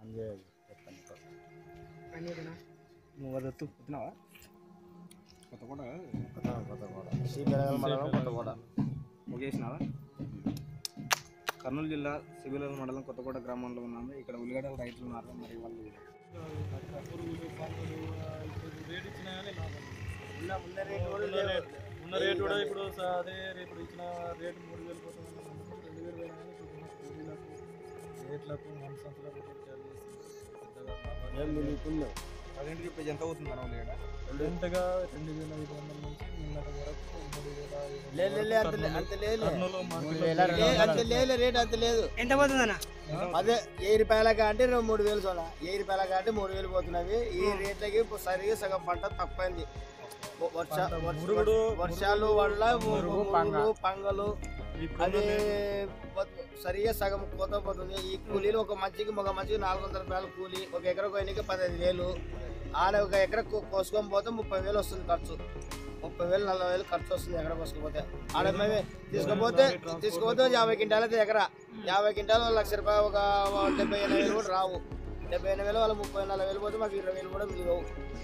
అంజయ్ చెప్పండి పన్నీరునా నువ్వు అది ఎత్తు ఎత్తినావా కొత్త కూడా కొత్త కొత్త కూడా శ్రీబెరగల్ మండలం కొత్త కూడా ముగేసినావా కర్నూలు జిల్లా సివిలర్ మండలం కొత్తకోట గ్రామంలో ఉన్నాము ఇక్కడ ఉల్లిగడ్డల రైతులు ఉన్నారు మరి వాళ్ళు పురుగులు పందులు ఇప్పుడు రేట్ ఇచ్చినా కానీ లాభం ఉన్న ఉన్న రేటు కూడా లేదు ఉన్న రేట్ కూడా ఇప్పుడు స- అదే రేపు ఇచ్చిన రేటు మూడు వేలు పోతుంది రెండు వేలు పోయినా కానీ ఇప్పుడు ఉన్న కూలీలకు రేట్లకు మనసంతులకు చార్జ్ చేసి పెద్దగా లాభాలు ఏం మిగులుతుందో ప్రజెంట్కి ఇప్పుడు ఎంత అవుతుంది మన ఉల్లిగడ్డ రెండుగా రెండు వేల ఐదు వందల నుంచి నిన్నటి వరకు మూడు వేల ఐదు వందల లే లే, లే, అంత లే- కర్నూలు- అంత లేదు కర్నూలు మార్కెట్లో లే, అంత లేదు రేట్ అంత లేదు ఎంత పోతుందన్న అదే వెయ్యి రూపాయల కంటే రెండు మూడు వేలు చూడ వెయ్యి రూపాయల కంటే మూడు వేలు పోతున్నవి ఈ రేట్లకి ఇప్పుడు సరిగా సగం పంట తక్కువైంది వర్ష వర్ష- మురుగుడు, వర్షాలు వల్ల మురుగు పంగలు ఇప్పుడు అది పొద్దు- సరిగా సగం కోత పోతుంది ఈ కూలీలు ఒక మంచికి ఒక మంచికి నాలుగు వందల రూపాయలు కూలి ఒక ఎకర కోయనికి పదహైదు వేలు ఆడ ఒక ఎకర కో- కోసుకొని పోతే ముప్పై వేలు వస్తుంది ఖర్చు ముప్పై వేలు నలభై వేలు ఖర్చు వస్తుంది ఎకర కోసుకపోతే ఆడ మేమే తీసుకుపోతే తీసుకుపోతే యాభై క్వింటాలు అయితే ఎకర యాభై క్వింటాలు లక్ష రూపాయలు ఒక డెబ్బై ఎనభై వేలు కూడా రావు డెబ్బై ఎనభై వేలు వాళ్ళ ముప్పై నలభై వేలు పోతే మాకు ఇరవై వేలు కూడా మిగిలవు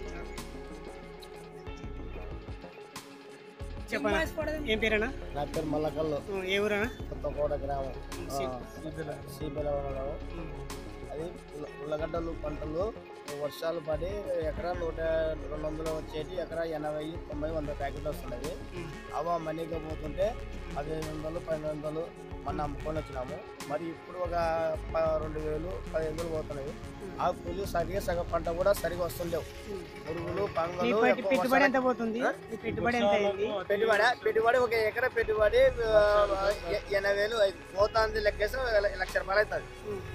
చెప్పనా ఏం పేరేనా నా పేరు మల్లకల్లు ఏ ఊరనా కొత్తకోట గ్రామం శ్రీబెల అది ఉల్ల- ఉల్లగడ్డలు పంటలు వర్షాలు పడి ఎకరా నూట రెండు వందలు వచ్చేటి ఎకరా ఎనభై తొంభై వంద ప్యాకెట్లు వస్తున్నాయి అవ మనీగా పోతుంటే పదిహేను వందలు పన్నెండు వందలు మొన్న అమ్ముకొని వచ్చినాము మరి ఇప్పుడు ఒక ప- రెండు వేలు పదిహేను వేలు పోతున్నాయి ఆ కూలి సరిగా సగం పంట కూడా సరిగా వస్తుండేవు పురుగులు మీ పంగలు పెట్టి- ఎక్కువ పెట్టుబడి వర్షాలు- ఎంత పోతుంది మీ పెట్టుబడి ఎంత అయింది పెట్టుబడి పెట్టుబడి ఒక ఎకరా పెట్టుబడి ఆ, ఎ- ఎనభై వేలు అయింది. పోతా అంది లెక్కేస్తే ఒక లక్ష రూపాయలు అవుతుంది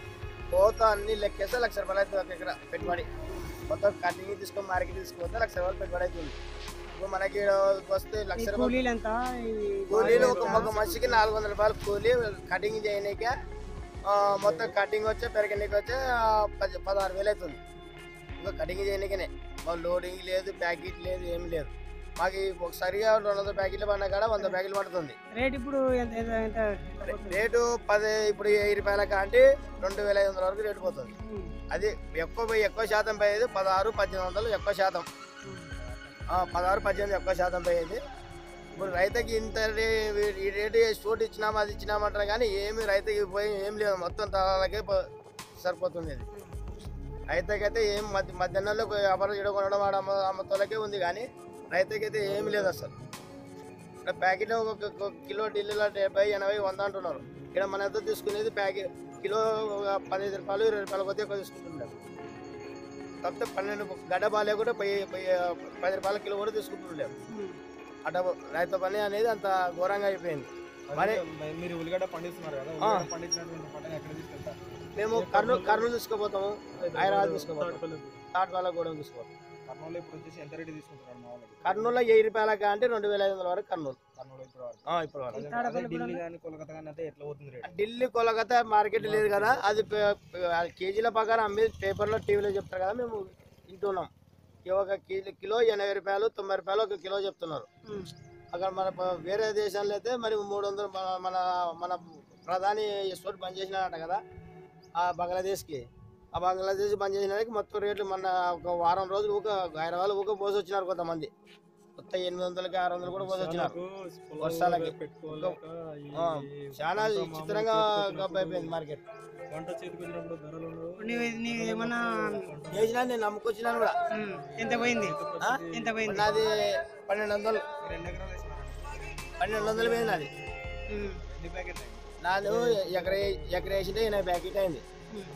పోతా అన్ని లెక్కేస్తే లక్ష రూపాయలు అవుతుంది ఒక ఎకరా పెట్టుబడి మొత్తం కటింగ్ తీసుకొని మార్కెట్ తీసుకుపోతే లక్ష రూపాయలు పెట్టుబడి అవుతుంది ఇప్పుడు మనకి ఈడ వస్తే ఈ లక్ష రూపాయలు కూలీలు ఎంత ఈ కూలీలు ఒక ఒక మనిషికి నాలుగు వందల రూపాయలు కూలీ కటింగ్ చేయనీకే ఆ, మొత్తం కటింగ్ వచ్చే పెరగనీకి వచ్చే ఆ, పది పదహారు వేలు అవుతుంది ఇంకా కటింగ్ చేయనీకనే మాకు లోడింగ్ లేదు ప్యాకెట్ లేదు ఏం లేదు మాకు ఈ ఒకసారిగా రెండు వందల ప్యాకెట్లు పడినా కాడ వంద ప్యాకెట్లు పడుతుంది రేట్ ఇప్పుడు ఎంత ఎంత ఎంత ఎంత పోతుంది? రేటు పది ఇప్పుడు వెయ్యి రూపాయల కాంటి రెండు వేల ఐదు వందల వరకు రేటు పోతుంది ఉమ్, అది ఎక్కువ పోయి ఎక్కువ శాతం పోయేది పదహారు పద్దెనిమిది వందలు ఎక్కువ శాతం ఉమ్. ఆ, పదహారు పద్దెనిమిది ఎక్కువ శాతం పోయేది ఇప్పుడు రైతుకి ఇంత రే- ఈ రేటు చోటు ఇచ్చినామా అది ఇచ్చినామంటారు కానీ ఏమి రైతుకి పోయి ఏం లేదు మొత్తం తలాలకే పో- సరిపోతుంది ఇది రైతుకైతే ఏం మధ్య మధ్యాహ్నంలో వ్యాపారం చేయడం కొనడం ఆడ అమ్మ అమ్మతోలకే ఉంది కానీ రైతుకైతే ఏమి లేదు అసలు ఇక్కడ ప్యాకెట్ ఒక ఒక కిలో ఢిల్లీలో డెబ్బై ఎనభై వంద అంటున్నారు ఇక్కడ మన దగ్గర తీసుకునేది ప్యాకెట్ కిలో ఒక పదిహేను రూపాయలు ఇరవై రూపాయల కొద్ది ఎక్కువ తీసుకుంటున్నారు కాకపోతే పన్నెండు గడ్డ బాలే కూడా పోయి పోయి పది రూపాయల కిలో కూడా తీసుకుంటుండలేము ఉమ్. అట రైతు పని అనేది అంత ఘోరంగా అయిపోయింది మరి మరి మీరు ఉల్లిగడ్డ పండిస్తున్నారు కదా ఆ. ఉల్లిగడ్డ పండించినటువంటి పంటను ఎక్కడ తీసుకెళ్తారు మేము కర్నూలు కర్నూలు తీసుకుపోతాము హైదరాబాద్ తీసుకుపోతాం తాటిపల్లి. తాటిపాల కూడా తీసుకుపోతాం కర్నూలు ఇప్పుడు వచ్చేసి ఎంత రేటు తీసుకుంటున్నారు మా వాళ్ళకి కర్నూలులో వెయ్యి రూపాయల అంటే రెండు వేల ఐదు వందల వరకు కర్నూలు కర్నూలు ఇప్పుడు వరకు. ఆ, ఇప్పుడు వరకు. అదే- తాడపల్లి అదే ఢిల్లీ కూడా కానీ కోలకత్తా కానీ అయితే ఎట్లా అవుతుంది రేటు ఢిల్లీ కొలకత్తా మార్కెట్ లేదు కదా అది పే- పే- అది కేజీల ప్రకారం అమ్మి పేపర్లో టీవీలో చెప్తారు కదా మేము వింటున్నాం ఈ ఒక కిలో కిలో ఎనభై రూపాయలు తొంభై రూపాయలు ఒక కిలో చెప్తున్నారు ఉమ్. అక్కడ మన ప- వేరే దేశాల్లో అయితే మరి మూడు వందలు మన- మన మన ప్రధాని ఎక్స్పోర్ట్ బంద్ చేసినారట కదా ఆ బంగ్లాదేశ్కి ఆ బంగ్లాదేశ్ బంద్ చేసినానికి మొత్తం రేట్లు మన ఒక వారం రోజులు ఊక హైదరాబాద్ ఊక పోసి వచ్చినారు కొంతమంది మొత్తం ఎనిమిది వందలకి ఆరు వందలు కూడా పోసి వచ్చినారు వర్షాలకు వర్షాలకి. పెట్టుకోలేక ఈ ఆ, చాలా పంట మామూలు చిత్రంగా చేతికి గబ్బు అయిపోయింది మార్కెట్ పంట చేతికి వచ్చినప్పుడు ధరలు ఉండవు. నీవు నీవు ఏమన్నా చేసినా నేను నమ్ముకొచ్చినాను కూడా ఉమ్, ఎంత పోయింది ఆ? ఎంత పోయింది నాది పన్నెండు వందలు మీరు ఎన్ని ఎకరాలు వేసినారు పన్నెండు వందలు పోయింది నాది ఉమ్, ఎన్ని ప్యాకెట్లు నాది ఎకర ఎకర వేసింటే ఎనభై ప్యాకెట్ అయింది ఉమ్,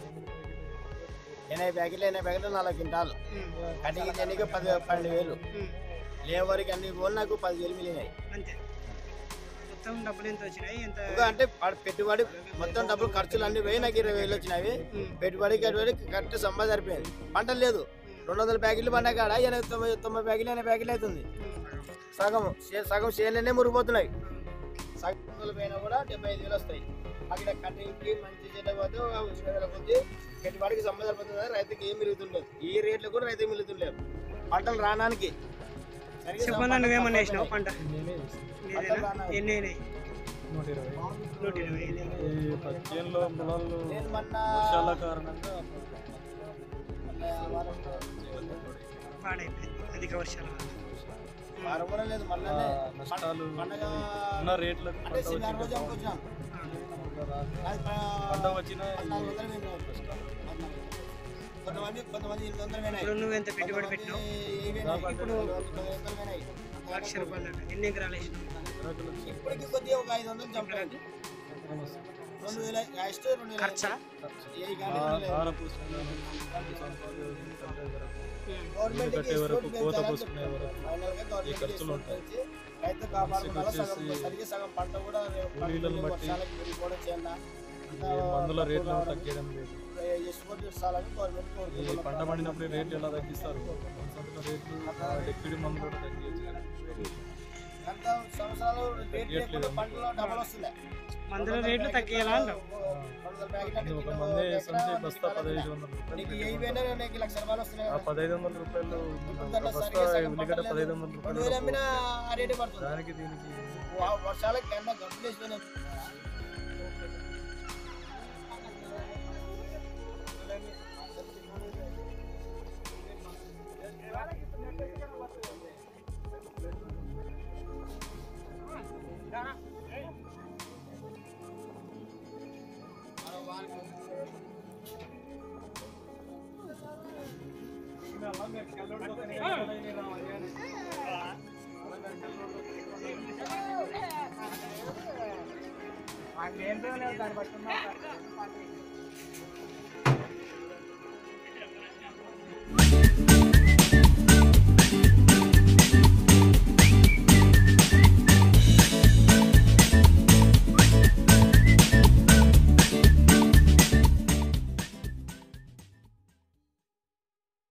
ఎనభై ప్యాకెట్లు ఎనభై ప్యాకెట్లు నాలుగు క్వింటాలు ఉమ్, కటింగ్ చేయడానికి పది పన్నెండు వేలు ఉమ్. లేబర్కి అన్ని పోలు నాకు పదివేలు మిగిలినాయి అంతే మొత్తం డబ్బులు ఎంత వచ్చినాయి ఎంత ఇంకా అంటే ప- పెట్టుబడి మొత్తం డబ్బులు ఖర్చులు అన్ని పోయి నాకు ఇరవై వేలు వచ్చినవి ఉమ్, పెట్టుబడి కట్టుబడి కరెక్ట్ సంపాద సరిపోయింది పంట లేదు రెండు వందల ప్యాకెట్లు పండా కాడ ఎనభై తొంభై తొంభై ప్యాకెట్లు ఎనభై ప్యాకెట్లు అవుతుంది ఉమ్, సగం చే- సగం చేనులనే మురిగిపోతున్నాయి సగం వందలు పోయినా కూడా డెబ్బై ఐదు వేలు వస్తాయి అక్కడ కటింగ్కి మంచి చెడ్డ పోతే ఒక ఇరవై వేల కొద్ది పెట్టుబడికి సంబంధం సరిపోతుంది కదా రైతుకి ఏం మిరుగుతుండదు ఈ రేట్లు కూడా రైతుకి మిగులుతుండలేదు పంటలు రావడానికి సరిగ్గా చెప్పన్నా పంటలు నువ్వేమన్నా తక్కువ వేసినావు ఉన్నాయి. పంట నేనే చేస్తాను. నీదేనా? ఎన్ని అయినాయి నూట ఇరవై నూట ఇరవై ఈ పదిహేనులో పొలాలు నేను మొన్న వర్షాల కారణంగా పాడైపోయింది అధిక వర్షాల వల్ల. వారం కూడా లేదు ఆ, మళ్ళీ నష్టాలు పండగ ఉన్న రేట్లకు అంటే పంట శనివారం రోజు వచ్చిన అమ్ముకొచ్చినాం అది పంట వచ్చిన పద్నాలుగు వందలు పోయినాయి. పద్నాలుగు. కొంతమంది కొంతమంది ఎనిమిది వందలు పోయినాయి. ఇప్పుడు నువ్వు ఎంత పెట్టుబడి పెట్టినావు కొంతమంది వెయ్యి పోయినాయి. ఇప్పుడు తొమ్మిది వందలు పోయినాయి. లక్ష రూపాయలు ఎన్ని ఎకరాలు వేసినావు ఇప్పటికి కొద్దిగా ఒక ఐదు వందలు చంపాలి రెండు వేల లాస్ట్ రెండు వేల ఖర్చా ఏ కానీ రెండు వేల ఆర పూసుకునే గవర్నమెంట్ కట్టే వరకు కోత పోసుకునే వరకు ఫైనల్ గా గవర్నమెంట్ ఈ ఖర్చులు చేస్తుంది ఉంటాయి. వచ్చి రైతు కాపాడుకున్న సగం వచ్చేసి సరిగ్గా సగం పంట కూడా కూలీలను బట్టి వర్షాలకు విరిగిపోవడం చేయాలా ఈ మందుల రేట్లు తగ్గడం లేదు ఎక్స్పోర్ట్ చేస్తాలని గవర్నమెంట్ ఈ కోరుకుంటున్నాం పంట పండినప్పుడు రేట్లు ఎలా తగ్గిస్తారు సంతల రేట్లు లిక్విడ్ మందులు కూడా తగ్గించు గత సంవత్సరాలు రేట్ లేకుండా పంటలో డబల్ వస్తుంది మందుల రేట్లు తగ్గియాలా అంటావు వందల ప్యాకెట్ అంటే ఒక కిలో మంది ఎకరా సంచి వంద బస్తా కిలోలు పదహైదు ఉన్నాయి. వందల నీకు రూపాయలు ఏ పోయినా నీకు లక్ష రూపాయలు వస్తున్నాయి ఆ కదా. పదహైదు వందల రూపాయలు ఇప్పుడు ఒక దాంట్లో బస్తా సరిగ్గా సగం ఉల్లిగడ్డ పంట పదహైదు లేదు. వందల రెండు వేలు అమ్మినా రూపాయలు ఆ రేటే పడుతుంది దానికి దీనికి వా- వర్షాలకు కన్నా గబ్బులు వేసిపోయినాయి ఏంటో దాన్ని బట్టి